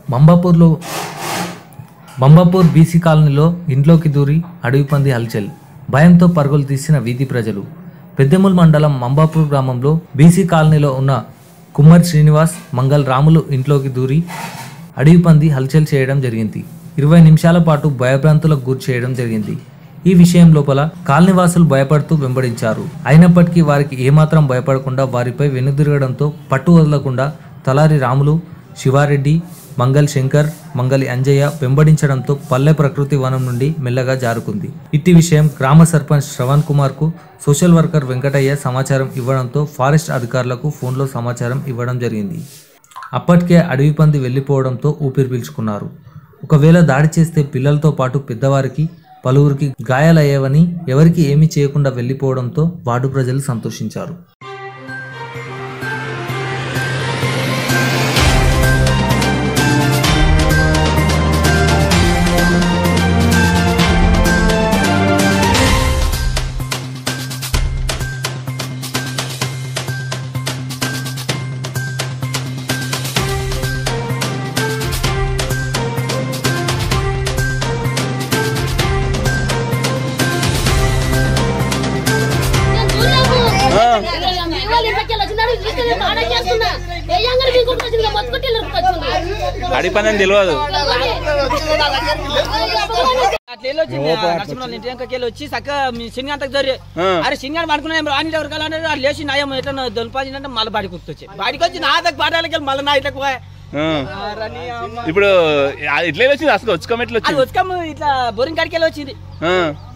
మంబాపూర్లో Mambapur BC కాలనీలో ఇంట్లోకి దూరి అడవి పంది హల్చల్ భయంతో పరుగులు తీసిన వీధి ప్రజలు పెద్దెముల్ మండలం మంబాపూర్ గ్రామంలో బీసీ కాలనీలో ఉన్న కుమ్మర్ శ్రీనివాస్ మంగల్ రాములు ఇంట్లోకి దూరి అడవి పంది హల్చల్ చేయడం జరిగింది ఇరవై నిమిషాల పాటు భయభ్రాంతులకు గురి చేయడం జరిగింది ఈ విషయం లోపల కాలనీవాసులు భయపడుతూ వెంబడించారు అయినప్పటికీ వారికి ఏమాత్రం భయపడకుండా వారిపై వెనుదిరగడంతో పట్టు వదలకుండా తలారి రాములు శివారెడ్డి మంగల్ శంకర్ మంగలి అంజయ్య వెంబడించడంతో పల్లె ప్రకృతి వనం నుండి మెల్లగా జారుకుంది ఇట్టి విషయం గ్రామ సర్పంచ్ శ్రవణ్ కుమార్ కు సోషల్ వర్కర్ వెంకటయ్య సమాచారం ఇవ్వడంతో ఫారెస్ట్ అధికారులకు ఫోన్లో సమాచారం ఇవ్వడం జరిగింది అప్పటికే అడవి పంది వెళ్ళిపోవడంతో ఊపిరి పీల్చుకున్నారు ఒకవేళ దాడి చేస్తే పిల్లలతో పాటు పెద్దవారికి పలువురికి గాయాలయ్యేవని ఎవరికి ఏమీ చేయకుండా వెళ్ళిపోవడంతో వార్డు ప్రజలు సంతోషించారు అడిపందని తెలియదు అట్లా వెళ్ళి వచ్చింది నరసింహరావు ఇంటి వెనకకి వచ్చి చక్కగా మీ శనిగంటకు దొరి ఆ. అరే శనిగంట పడుకున్నా రాని ఎవరు కలన్నారు అది లేచి నయం ఎట్లా దొలిపాజిందంటే మళ్ళీ బాడికి గుర్తొచ్చి బాడికి వచ్చి నా దగ్గర పాఠాలకి వెళ్ళి మళ్ళీ నా ఇట్లా పోయా. ఆ. ఆ, రని అమ్మ. ఇప్పుడు ఆ, ఇట్లా వచ్చింది అసలు వచ్చుకోమ ఎట్లా అది వచ్చింది వచ్చాము ఇట్లా బోరింగ్ కాడికి వెళ్ళి వచ్చింది ఆ.